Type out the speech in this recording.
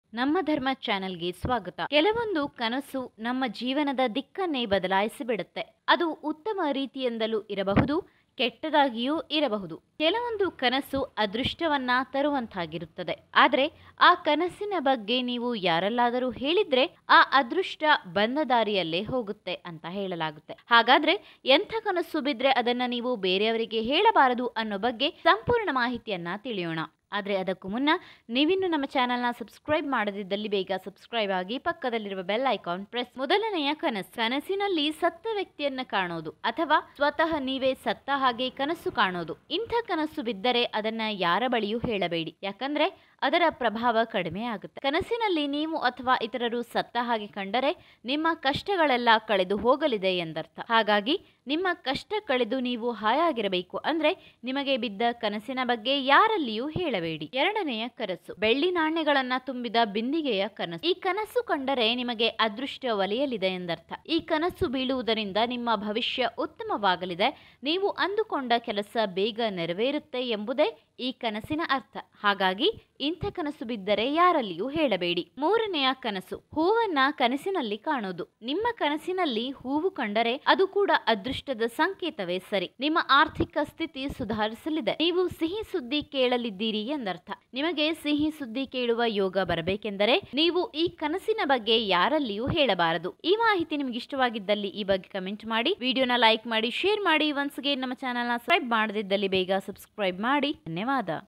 ನಮ್ಮ ಧರ್ಮ ಚಾನೆಲ್ಗೆ ಸ್ವಾಗತ ಕೆಲವೊಂದು ಕನಸು ನಮ್ಮ ಜೀವನದ ದಿಕ್ಕನ್ನೇ ಬದಲಾಯಿಸಿ ಬಿಡುತ್ತೆ ಅದು ಉತ್ತಮ ರೀತಿಯಿಂದಲೂ ಇರಬಹುದು ಕೆಟ್ಟದಾಗಿಯೂ ಇರಬಹುದು ಕೆಲವೊಂದು ಕನಸು ಅದೃಷ್ಟವನ್ನ ತರುವಂತಾಗಿರುತ್ತದೆ ಆದರೆ ಆ ಕನಸಿನ ಬಗ್ಗೆ ನೀವು ಯಾರಲ್ಲಾದರೂ ಹೇಳಿದ್ರೆ ಆ ಅದೃಷ್ಟ ಬಂದ ದಾರಿಯಲ್ಲೇ ಹೋಗುತ್ತೆ ಅಂತ ಹೇಳಲಾಗುತ್ತೆ ಹಾಗಾದ್ರೆ ಎಂಥ ಕನಸು ಬಿದ್ರೆ ಅದನ್ನ ನೀವು ಬೇರೆಯವರಿಗೆ ಹೇಳಬಾರದು ಅನ್ನೋ ಬಗ್ಗೆ ಸಂಪೂರ್ಣ ಮಾಹಿತಿಯನ್ನ ತಿಳಿಯೋಣ ಆದರೆ ಅದಕ್ಕೂ ಮುನ್ನ ನೀವಿನ್ನು ನಮ್ಮ ಚಾನೆಲ್ನ ಸಬ್ಸ್ಕ್ರೈಬ್ ಮಾಡದಿದ್ದಲ್ಲಿ ಬೇಗ ಸಬ್ಸ್ಕ್ರೈಬ್ ಆಗಿ ಪಕ್ಕದಲ್ಲಿರುವ ಬೆಲ್ ಐಕಾನ್ ಪ್ರೆಸ್ ಮೊದಲನೆಯ ಕನಸು ಕನಸಿನಲ್ಲಿ ಸತ್ತ ವ್ಯಕ್ತಿಯನ್ನ ಕಾಣೋದು ಅಥವಾ ಸ್ವತಃ ನೀವೇ ಸತ್ತ ಹಾಗೆ ಕನಸು ಕಾಣೋದು ಇಂಥ ಕನಸು ಬಿದ್ದರೆ ಅದನ್ನ ಯಾರ ಬಳಿಯೂ ಹೇಳಬೇಡಿ ಯಾಕಂದ್ರೆ ಅದರ ಪ್ರಭಾವ ಕಡಿಮೆ ಆಗುತ್ತೆ ಕನಸಿನಲ್ಲಿ ನೀವು ಅಥವಾ ಇತರರು ಸತ್ತ ಹಾಗೆ ಕಂಡರೆ ನಿಮ್ಮ ಕಷ್ಟಗಳೆಲ್ಲ ಕಳೆದು ಹೋಗಲಿದೆ ಎಂದರ್ಥ ಹಾಗಾಗಿ ನಿಮ್ಮ ಕಷ್ಟ ಕಳೆದು ನೀವು ಹಾಯಾಗಿರಬೇಕು ಅಂದ್ರೆ ನಿಮಗೆ ಬಿದ್ದ ಕನಸಿನ ಬಗ್ಗೆ ಯಾರಲ್ಲಿಯೂ ಹೇಳಬೇಡಿ ಎರಡನೆಯ ಕನಸು ಬೆಳ್ಳಿ ನಾಣ್ಯಗಳನ್ನ ತುಂಬಿದ ಬಿಂದಿಗೆಯ ಕನಸು ಈ ಕನಸು ಕಂಡರೆ ನಿಮಗೆ ಅದೃಷ್ಟ ಒಲೆಯಲಿದೆ ಎಂದರ್ಥ ಈ ಕನಸು ಬೀಳುವುದರಿಂದ ನಿಮ್ಮ ಭವಿಷ್ಯ ಉತ್ತಮವಾಗಲಿದೆ ನೀವು ಅಂದುಕೊಂಡ ಕೆಲಸ ಬೇಗ ನೆರವೇರುತ್ತೆ ಎಂಬುದೇ ಈ ಕನಸಿನ ಅರ್ಥ ಹಾಗಾಗಿ ಇಂಥ ಕನಸು ಬಿದ್ದರೆ ಯಾರಲ್ಲಿಯೂ ಹೇಳಬೇಡಿ ಮೂರನೆಯ ಕನಸು ಹೂವನ್ನ ಕನಸಿನಲ್ಲಿ ಕಾಣೋದು ನಿಮ್ಮ ಕನಸಿನಲ್ಲಿ ಹೂವು ಕಂಡರೆ ಅದು ಕೂಡ ಅದೃಷ್ಟದ ಸಂಕೇತವೇ ಸರಿ ನಿಮ್ಮ ಆರ್ಥಿಕ ಸ್ಥಿತಿ ಸುಧಾರಿಸಲಿದೆ ನೀವು ಸಿಹಿ ಸುದ್ದಿ ಕೇಳಲಿದ್ದೀರಿ ಎಂದರ್ಥ ನಿಮಗೆ ಸಿಹಿ ಸುದ್ದಿ ಕೇಳುವ ಯೋಗ ಬರಬೇಕೆಂದರೆ ನೀವು ಈ ಕನಸಿನ ಬಗ್ಗೆ ಯಾರಲ್ಲಿಯೂ ಹೇಳಬಾರದು ಈ ಮಾಹಿತಿ ನಿಮ್ಗೆ ಇಷ್ಟವಾಗಿದ್ದಲ್ಲಿ ಈ ಬಗ್ಗೆ ಕಮೆಂಟ್ ಮಾಡಿ ವಿಡಿಯೋನ ಲೈಕ್ ಮಾಡಿ ಶೇರ್ ಮಾಡಿ ಒನ್ಸ್ಗೆ ನಮ್ಮ ಚಾನಲ್ನ ಸಬ್ಸ್ಕ್ರೈಬ್ ಮಾಡದಿದ್ದಲ್ಲಿ ಬೇಗ ಸಬ್ಸ್ಕ್ರೈಬ್ ಮಾಡಿ ಧನ್ಯವಾದ